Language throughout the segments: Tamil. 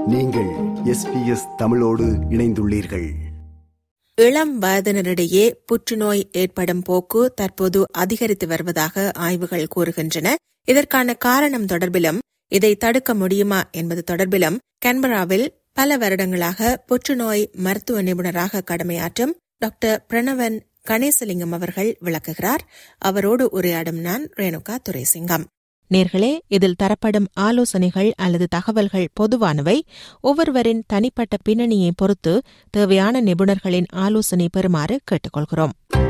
நீங்கள் எஸ்பிஎஸ் தமிழோடு இணைந்துள்ளீர்கள் இளம் வயதினரிடையே புற்றுநோய் ஏற்படும் போக்கு தற்போது அதிகரித்து வருவதாக ஆய்வுகள் கூறுகின்றன இதற்கான காரணம் தொடர்பிலும் இதை தடுக்க முடியுமா என்பது தொடர்பிலும் கன்பராவில் பல வருடங்களாக புற்றுநோய் மருத்துவ நிபுணராக கடமையாற்றும் டாக்டர் பிரணவன் கணேசலிங்கம் அவர்கள் விளக்குகிறார் அவரோடு உரையாடும் நான் ரேணுகா துரைசிங்கம் நேர்களே இதில் தரப்படும் ஆலோசனைகள் அல்லது தகவல்கள் பொதுவானவை ஒவ்வொருவரின் தனிப்பட்ட பின்னணியை பொறுத்து தேவையான நிபுணர்களின் ஆலோசனை பெறுமாறு கேட்டுக்கொள்கிறோம்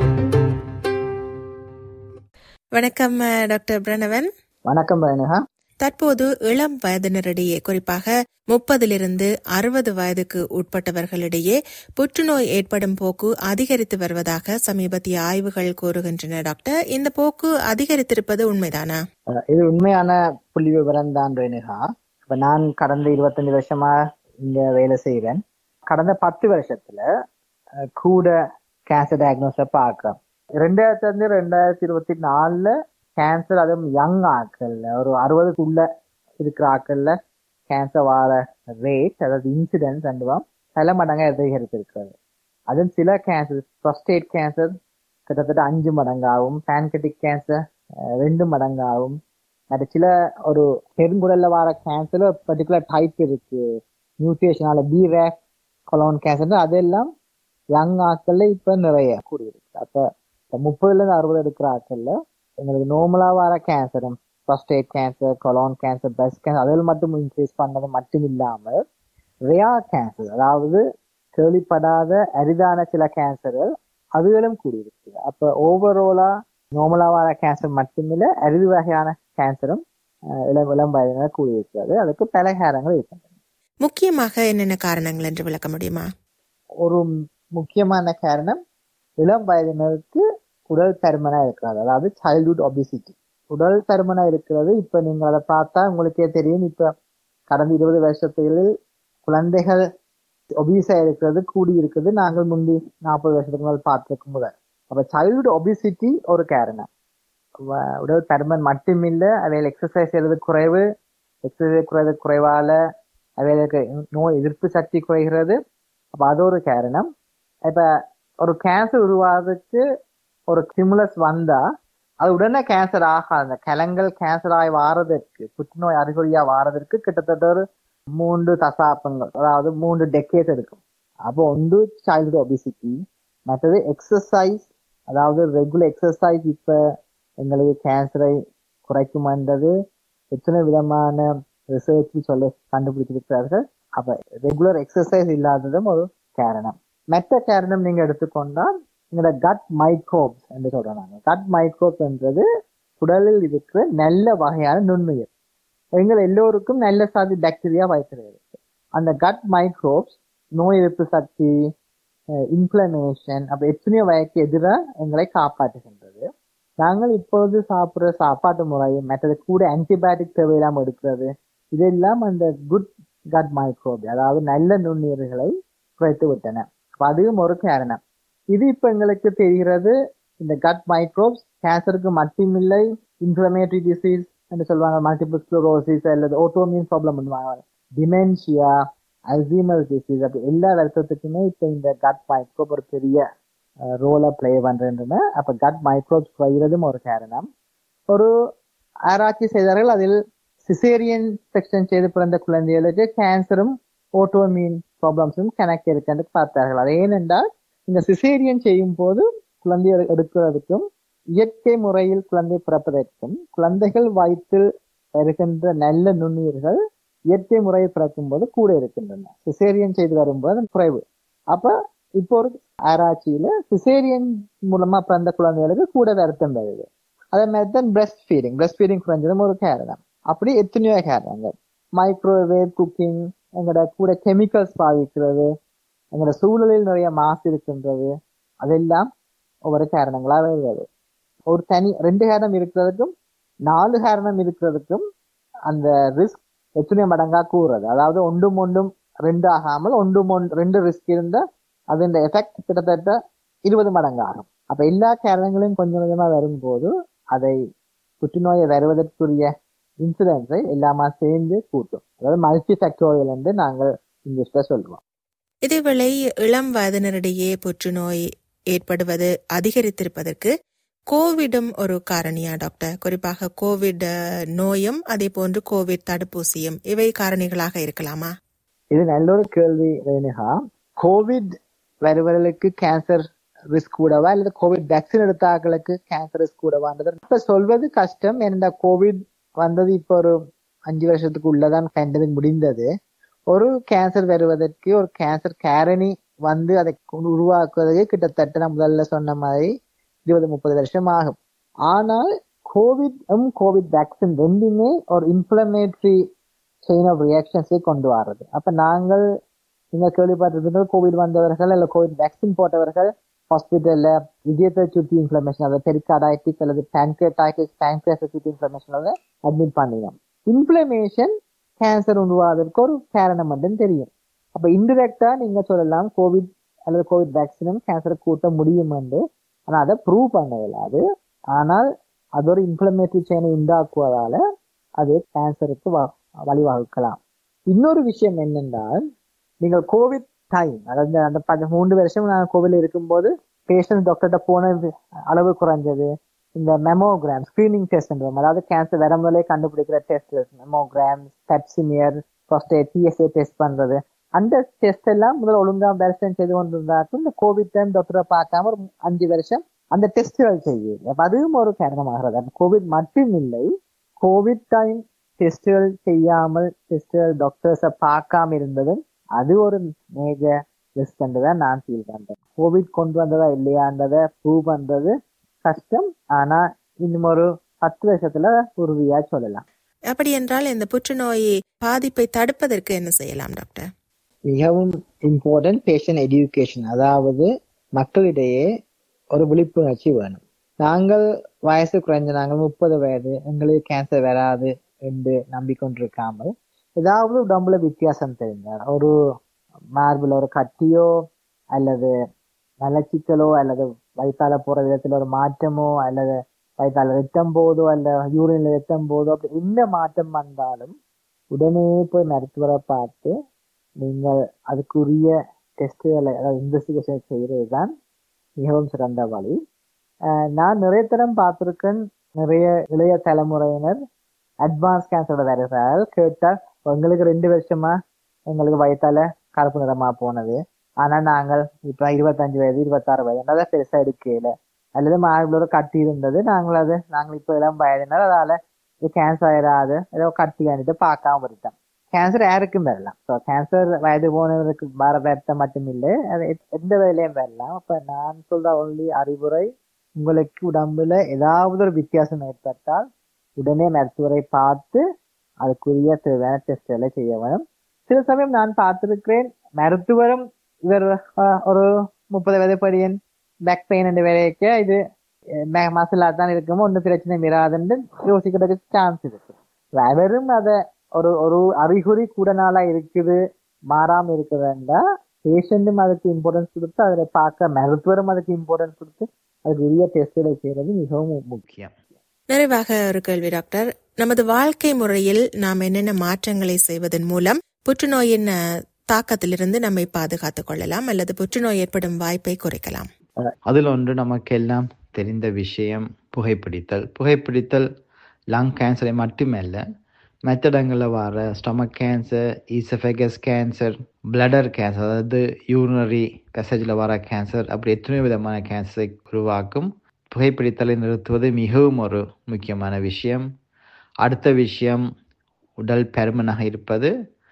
வணக்கம் டாக்டர் பிரணவன் வணக்கம் ரேணுகா தற்போது இளம் வயதினரிடையே குறிப்பாக முப்பதிலிருந்து அறுபது வயதுக்கு உட்பட்டவர்களிடையே புற்றுநோய் ஏற்படும் போக்கு அதிகரித்து வருவதாக சமீபத்திய ஆய்வுகள் கூறுகின்றன டாக்டர் இந்த போக்கு அதிகரித்திருப்பது உண்மைதானா இது உண்மையான புள்ளி விவரம் தான் ரேணுகா இப்ப நான் கடந்த இருபத்தஞ்சு வருஷமா இங்க வேலை செய்கிறேன் கடந்த பத்து வருஷத்துல கூட கேன்சர் டயக்னோஸ பார்க்கிறோம் ரெண்டாயிரத்துல இருந்து ரெண்டாயிரத்தி இருபத்தி நாலுல கேன்சர் அதுவும் யங் ஆக்கள்ல ஒரு அறுபதுக்குள்ள இருக்கிற ஆக்கள்ல கேன்சர் வார ரேட் அதாவது இன்சிடென்ஸ் அண்டுவா பல மடங்காக அதிகரித்திருக்கிறது அதுவும் சில கேன்சர் ப்ரொஸ்டேட் கேன்சர் கிட்டத்தட்ட அஞ்சு மடங்காகும் பேன்கட்டிக் கேன்சர் ரெண்டு மடங்காகும் அது சில ஒரு பெருங்குடல்ல வர கேன்சர்ல பர்டிகுலர் டைப் இருக்கு மியூட்டேஷனால பி ரேக் கொலோன் கேன்சர் அதெல்லாம் யங் ஆக்கள்ல இப்ப நிறைய கூடியிருக்கு அப்ப முப்பதுல இருந்து அறுபது எடுக்கிற ஆக்கள்ல எங்களுக்கு நார்மலா வர கேன்சரும் prostate cancer colon cancer breast cancer அதில் மட்டும் இன்க்ரீஸ் பண்ணது மட்டும் இல்லாமல் ரியா கேன்சர் அதாவது கேள்விப்படாத அரிதான சில கேன்சர்கள் அதுகளும் கூடியிருக்கு அப்ப ஓவராலா நார்மலா வர கேன்சர் மட்டுமில்ல அரிது வகையான கேன்சரும் இளம் இளம் வயதினர் கூடியிருக்கிறது அதுக்கு பல காரணங்கள் இருக்கின்றன முக்கியமாக என்னென்ன காரணங்கள் என்று விளக்க முடியுமா ஒரு முக்கியமான காரணம் இளம் வயதினருக்கு உடல் தருமனா இருக்கிறது அதாவது சைல்ட்ஹுட் ஒபிசிட்டி உடல் தருமனா இருக்கிறது இப்ப நீங்க அதை பார்த்தா உங்களுக்கே தெரியும் இப்ப கடந்த இருபது வருஷத்தில் குழந்தைகள் ஒபிசா இருக்கிறது கூடி இருக்கிறது நாங்கள் முந்தி நாற்பது வருஷத்துக்கு மேல் பார்த்திருக்கும் முதல் அப்ப சைல்ட்ஹுட் ஒபிசிட்டி ஒரு காரணம் உடல் தருமன் மட்டுமில்ல அவையில் எக்ஸசைஸ் செய்யறது குறைவு எக்ஸசைஸ் குறைவது குறைவால அவைகளுக்கு நோய் எதிர்ப்பு சக்தி குறைகிறது அப்ப அது ஒரு காரணம் இப்ப ஒரு கேன்சர் உருவாகிறதுக்கு ஒரு ஸ்டிமுலஸ் வந்தா அது உடனே கேன்சர் ஆகாது அந்த கலங்கள் கேன்சர் ஆகி வாரதற்கு புற்றுநோய் அறிகுறியா வாரதற்கு கிட்டத்தட்ட ஒரு மூன்று தசாப்பங்கள் அதாவது மூன்று டெக்கேட் எடுக்கும் அப்போ ஒன்று சைல்டு ஒபிசிட்டி மற்றது எக்ஸசைஸ் அதாவது ரெகுலர் எக்ஸசைஸ் இப்ப எங்களுக்கு கேன்சரை குறைக்குமென்றது எத்தனை விதமான ரிசர்ச் சொல்ல கண்டுபிடிச்சிருக்கிறார்கள் அப்ப ரெகுலர் எக்ஸசைஸ் இல்லாததும் ஒரு காரணம் மற்ற காரணம் நீங்க எடுத்துக்கொண்டால் எங்களோட கட் மைக்ரோப்ஸ் என்று சொல்றாங்க கட் மைக்ரோப்ஸ் என்றது உடலில் இருக்கிற நல்ல வகையான நுண்ணுயிர் எங்கள் எல்லோருக்கும் நல்ல சாதி பாக்டீரியா வயிற்றில் அந்த கட் மைக்ரோப்ஸ் நோய் எதிர்ப்பு சக்தி இன்ஃபிளமேஷன் அப்ப எத்தனையோ வயக்கு எதிராக எங்களை காப்பாற்றுகின்றது நாங்கள் இப்பொழுது சாப்பிடுற சாப்பாட்டு முறை மற்றது கூட ஆன்டிபயோட்டிக் தேவையில்லாமல் எடுக்கிறது இதெல்லாம் அந்த குட் கட் மைக்ரோப் அதாவது நல்ல நுண்ணுயிர்களை குறைத்து விட்டன அதுவும் ஒரு காரணம் இது இப்ப எங்களுக்கு தெரிகிறது இந்த கட் மைக்ரோப்ஸ் கேன்சருக்கு மட்டுமில்லை இன்ஃபிளமேட்டரி டிசீஸ் என்று சொல்லுவாங்க மல்டிபிள் ஸ்க்ளோரோசிஸ் அல்லது ஓட்டோமியன் ப்ராப்ளம் பண்ணுவாங்க டிமென்ஷியா அல்சீமர் டிசீஸ் அப்படி எல்லா வருத்தத்துக்குமே இப்ப இந்த கட் மைக்ரோப் ஒரு பெரிய ரோலை பிளே பண்றதுன்னு அப்ப கட் மைக்ரோப்ஸ் குறைகிறதும் ஒரு காரணம் ஒரு ஆராய்ச்சி செய்தார்கள் அதில் சிசேரியன் செக்ஷன் செய்து பிறந்த குழந்தைகளுக்கு கேன்சரும் ஓட்டோமியன் ப்ராப்ளம்ஸும் கணக்கு இருக்குன்னு பார்த்தார்கள் அது ஏனென்றால் இந்த சிசேரியன் செய்யும் போது குழந்தை எடுக்கிறதுக்கும் இயற்கை முறையில் குழந்தை பிறப்பதற்கும் குழந்தைகள் வயிற்றில் இருக்கின்ற நல்ல நுண்ணுயிர்கள் இயற்கை முறையில் பிறக்கும் போது கூட இருக்கின்றன சிசேரியன் செய்து வரும்போது குறைவு அப்ப இப்போ ஒரு ஆராய்ச்சியில சிசேரியன் மூலமா பிறந்த குழந்தைகளுக்கு கூட வருத்தம் வருது அதே மாதிரி தான் பிரெஸ்ட் ஃபீடிங் பிரெஸ்ட் ஃபீடிங் குறைஞ்சதும் ஒரு காரணம் அப்படி எத்தனையோ காரணங்கள் மைக்ரோவேவ் குக்கிங் எங்களோட கூட கெமிக்கல்ஸ் பாதிக்கிறது எங்களோட சூழலில் நிறைய மாசு இருக்கின்றது அதெல்லாம் ஒவ்வொரு காரணங்களா வருகிறது ஒரு தனி ரெண்டு காரணம் இருக்கிறதுக்கும் நாலு காரணம் இருக்கிறதுக்கும் அந்த ரிஸ்க் எத்தனையோ மடங்கா கூறுறது அதாவது ஒன்றும் ஒன்றும் ரெண்டு ஆகாமல் ஒன்றும் ஒன்று ரெண்டு ரிஸ்க் இருந்தா அதன் எஃபெக்ட் கிட்டத்தட்ட இருபது மடங்கு ஆகும் அப்ப எல்லா காரணங்களையும் கொஞ்சம் கொஞ்சமா வரும்போது அதை புற்றுநோயை வருவதற்குரிய இன்சிடென்ட்ஸை எல்லாமா சேர்ந்து கூட்டும் அதாவது மல்டி ஃபேக்டோரியல் என்று நாங்கள் இங்கிலீஷ்ல சொல்லுவோம் இதேவேளை இளம் வயதினரிடையே புற்றுநோய் ஏற்படுவது அதிகரித்திருப்பதற்கு கோவிடும் ஒரு காரணியா டாக்டர் குறிப்பாக கோவிட் அஹ், நோயும் அதே போன்று கோவிட் தடுப்பூசியும் இவை காரணிகளாக இருக்கலாமா இது நல்ல ஒரு கேள்வி ரேணுகா கோவிட் வருவர்களுக்கு கேன்சர் ரிஸ்க் கூடவா அல்லது கோவிட் வேக்சின் எடுத்தாக்களுக்கு கேன்சர் ரிஸ்க் கூடவான்றது இப்ப சொல்வது கஷ்டம் ஏன்னா கோவிட் வந்தது இப்போ ஒரு அஞ்சு வருஷத்துக்கு உள்ளதான் கண்டது முடிந்தது ஒரு கேன்சர் வருவதற்கு ஒரு கேன்சர் காரணி வந்து அதை உருவாக்குவதற்கு கிட்டத்தட்ட நான் முதல்ல சொன்ன மாதிரி இருபது முப்பது வருஷம் ஆகும் ஆனால் கோவிட் கோவிட் வேக்சின் ரெண்டுமே ஒரு இன்ஃபிளமேட்டரி செயின் ஆஃப் ரியாக்ஷன்ஸை கொண்டு வர்றது அப்ப நாங்கள் நீங்க கேள்விப்பட்டிருப்பீங்க கோவிட் வந்தவர்கள் இல்ல கோவிட் வேக்சின் போட்டவர்கள் ஹாஸ்பிட்டல்ல இதயத்தை சுற்றி இன்ஃபிளமேஷன் அதாவது பெரிகார்டைட்டிஸ் அல்லது பேன்கிரடைட்டிஸ் பேன்கிரஸை சுற்றி இன்ஃபிளமேஷன் அட்மிட் பண்ணிடும் இன்ஃபிளமேஷன் கேன்சர் உருவாவதற்கு ஒரு காரணம் மட்டும் தெரியும் அப்ப இன்டிரெக்டா நீங்க சொல்லலாம் கோவிட் அல்லது கோவிட் வேக்சினும் கேன்சரை கூட்ட முடியும் என்று ஆனா அதை ப்ரூவ் பண்ண இயலாது ஆனால் அது ஒரு இன்ஃபிளமேட்டரி செயினை உண்டாக்குவதால அது கேன்சருக்கு வ- வழிவகுக்கலாம் இன்னொரு விஷயம் என்னென்றால் நீங்கள் கோவிட் டைம் அதாவது அந்த பதி- மூன்று வருஷம் நான் கோவிட்ல இருக்கும்போது பேஷண்ட் டாக்டர்கிட்ட போன வி- அளவு குறைஞ்சது இந்த மெமோகிராம் ஸ்கிரீனிங் டெஸ்ட் அதாவது கேன்சர் வர முதலே கண்டுபிடிக்கிற test mammogram pap smear prostate PSA test பண்றது அந்த டெஸ்ட் எல்லாம் முதல்ல ஒழுங்கா வருஷம் செய்து கொண்டிருந்தாக்கும் இந்த கோவிட் டைம் டாக்டரை பார்க்காம ஒரு அஞ்சு வருஷம் அந்த டெஸ்ட்கள் செய்யுது அப்ப அதுவும் ஒரு காரணமாகிறது அப்ப கோவிட் மட்டும் இல்லை கோவிட் டைம் டெஸ்ட்கள் செய்யாமல் டெஸ்ட்கள் டாக்டர்ஸை பார்க்காம இருந்ததும் அது ஒரு மேஜர் ரிஸ்க் தான் நான் ஃபீல் பண்றேன் கோவிட் கொண்டு வந்ததா இல்லையான்றதை ப்ரூவ் பண்றது கஷ்டம் ஆனா இன்னும் ஒரு பத்து வருஷத்துல உறுதியா சொல்லலாம் அப்படி என்றால் இந்த புற்றுநோய் பாதிப்பை தடுப்பதற்கு என்ன செய்யலாம் டாக்டர் மிகவும் இம்பார்ட்டன்ட் பேஷண்ட் எடியூகேஷன் அதாவது மக்களிடையே ஒரு விழிப்புணர்ச்சி வேணும் நாங்கள் வயசு குறைஞ்ச நாங்கள் முப்பது வயது எங்களுக்கு கேன்சர் வராது என்று நம்பிக்கொண்டிருக்காமல் ஏதாவது உடம்புல வித்தியாசம் தெரிஞ்சால் ஒரு மார்பில் ஒரு கட்டியோ அல்லது மலச்சிக்கலோ அல்லது வயிற்றால போற விதத்துல ஒரு மாற்றமோ அல்லது வயிற்றால ரத்தம் போதோ அல்ல யூரின்ல ரத்தம் போதோ அப்படி என்ன மாற்றம் வந்தாலும் உடனே போய் மருத்துவரை பார்த்து நீங்கள் அதுக்குரிய டெஸ்ட்டுகளை அதாவது இன்வெஸ்டிகேஷன் செய்கிறது தான் மிகவும் சிறந்த வழி அஹ் நான் நிறைய தரம் பார்த்திருக்கேன் நிறைய இளைய தலைமுறையினர் அட்வான்ஸ் கேன்சரோட வருகிறார்கள் கேட்டால் எங்களுக்கு ரெண்டு வருஷமா எங்களுக்கு வயத்தால கருப்பு நிறமா போனது ஆனா நாங்கள் இப்ப இருபத்தஞ்சு வயது இருபத்தாறு வயது அதை பெருசா எடுக்கல அல்லது மார்பிளோட கட்டி இருந்தது நாங்கள் அது நாங்கள் இப்ப இளம் வயதினர் அதால இது கேன்சர் ஆயிடாது ஏதோ கட்டி ஆனிட்டு பார்க்காம விட்டோம் கேன்சர் யாருக்கும் வரலாம் ஸோ கேன்சர் வயது போனவருக்கு வர வருத்தம் மட்டும் இல்லை அது எத்- எந்த வயதிலையும் வரலாம் அப்ப நான் சொல்ற ஒன்லி அறிவுரை உங்களுக்கு உடம்புல ஏதாவது ஒரு வித்தியாசம் ஏற்பட்டால் உடனே மருத்துவரை பார்த்து அதுக்குரிய தேவையான டெஸ்ட்களை செய்ய வேணும் சில சமயம் நான் பார்த்திருக்கிறேன் மருத்துவரும் இவர் அஹ், ஒரு முப்பது வயது படியன் பேக் பெயின் என்று விளைவிக்க இது மசிலா தான் இருக்குமோ ஒன்றும் பிரச்சனை வராதுன்னு யோசிக்கிறதுக்கு சான்ஸ் இருக்கு அவரும் அத ஒரு ஒரு அறிகுறி கூட நாளா இருக்குது மாறாம இருக்குதுண்டா பேஷண்ட்டும் அதுக்கு இம்பார்ட்டன்ஸ் கொடுத்து அதில் பார்க்க மருத்துவரும் அதுக்கு இம்பார்ட்டன்ஸ் கொடுத்து அதுக்கு உரிய டெஸ்ட்களை செய்யறது மிகவும் முக்கியம் நிறைவாக ஒரு கேள்வி டாக்டர் நமது வாழ்க்கை முறையில் நாம் என்னென்ன மாற்றங்களை செய்வதன் மூலம் புற்றுநோயின் அஹ், தாக்கத்திலிருந்து நம்மை பாதுகாத்துக் கொள்ளலாம் அல்லது புற்றுநோய் ஏற்படும் வாய்ப்பை குறைக்கலாம் அதில் ஒன்று நமக்கெல்லாம் தெரிந்த விஷயம் புகைப்பிடித்தல் புகைப்பிடித்தல் லங் கேன்சரை மட்டுமல்ல மற்ற இடங்களில் வர stomach cancer oesophagus cancer bladder cancer அதாவது யூரினரி பேசேஜில் வர கேன்சர் அப்படி எத்தனையோ விதமான கேன்சரை உருவாக்கும் புகைப்பிடித்தலை நிறுத்துவது மிகவும் ஒரு முக்கியமான விஷயம் அடுத்த விஷயம் உடல் பருமனாக இருப்பது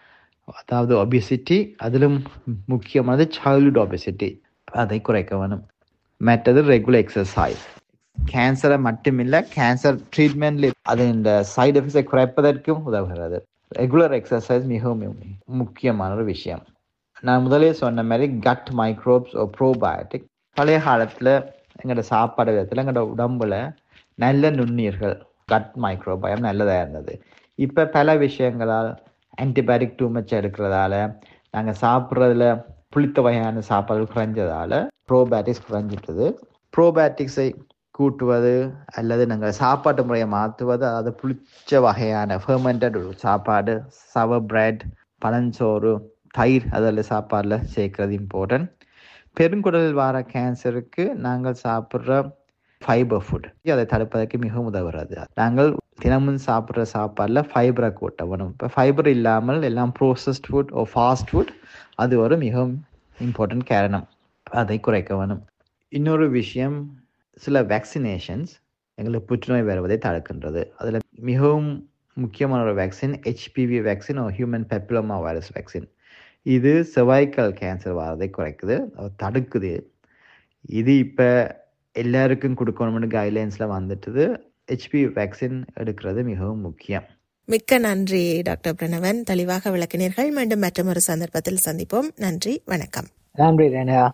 அதாவது ஒபிசிட்டி அதிலும் முக்கியமானது சைல்டுஹுட் ஒபிசிட்டி அதை குறைக்க வேணும் மற்றது ரெகுலர் எக்ஸசைஸ் கேன்சரை மட்டுமில்லை கேன்சர் ட்ரீட்மெண்ட்ல அது இந்த சைடு எஃபெக்ட்ஸை குறைப்பதற்கும் உதவுகிறது ரெகுலர் எக்ஸசைஸ் மிகவும் மு- முக்கியமான ஒரு விஷயம் நான் முதலே சொன்ன மாதிரி கட் மைக்ரோப்ஸ் ஓ ப்ரோபயோட்டிக் பழைய காலத்தில் எங்களோட சாப்பாடு விதத்தில் எங்களோட உடம்புல நல்ல நுண்ணுயிர்கள் கட் மைக்ரோபயம் நல்லதாக இருந்தது இப்போ பல விஷயங்களால் ஆன்டிபயோட்டிக் டூ மச் எடுக்கிறதால நாங்கள் சாப்பிட்றதுல புளித்த வகையான சாப்பாடு குறைஞ்சதால ப்ரோபயோட்டிக்ஸ் குறைஞ்சிட்டது ப்ரோபயோட்டிக்ஸை கூட்டுவது அல்லது நாங்கள் சாப்பாட்டு முறையை மாற்றுவது அதாவது புளிச்ச வகையான ஃபெர்மெண்டட் சாப்பாடு சவ பிரெட் பழஞ்சோறு தயிர் அதில் சாப்பாடில் சேர்க்கறது இம்பார்ட்டன்ட் பெருங்குடலில் வர கேன்சருக்கு நாங்கள் சாப்பிட்ற ஃபைபர் ஃபுட் அதை தடுப்பதற்கு மிகவும் உதவுறது நாங்கள் தினமும் சாப்பிட்ற சாப்பாடில் ஃபைபரை கூட்ட வேணும் இப்போ ஃபைபர் இல்லாமல் எல்லாம் processed food oh fast food அது ஒரு மிகவும் இம்பார்ட்டன்ட் காரணம் அதை குறைக்க வேணும் இன்னொரு விஷயம் சில வேக்சினேஷன்ஸ் எங்களுக்கு புற்றுநோய் வருவதை தடுக்கின்றது அதில் மிகவும் முக்கியமான ஒரு vaccine HPV vaccine human papilloma virus vaccine இது செவைக்கல் கேன்சர் வரதை குறைக்குது அது தடுக்குது இது இப்போ எல்லாருக்கும் கொடுக்கணும்னு கைட்லைன்ஸில் வந்துட்டுது ஹெச்பி வேக்சின் எடுக்கிறது மிகவும் முக்கியம் மிக்க நன்றி டாக்டர் பிரணவன் தெளிவாக விளக்கினீர்கள் மீண்டும் மற்றொரு சந்தர்ப்பத்தில் சந்திப்போம் நன்றி வணக்கம் நன்றி ரேணா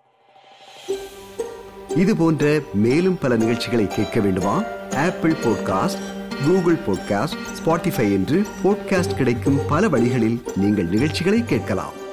இது போன்ற மேலும் பல நிகழ்ச்சிகளை கேட்க வேண்டுமா Apple podcast Google podcast Spotify என்று பாட்காஸ்ட் கிடைக்கும் பல வழிகளில் நீங்கள் நிகழ்ச்சிகளை கேட்கலாம்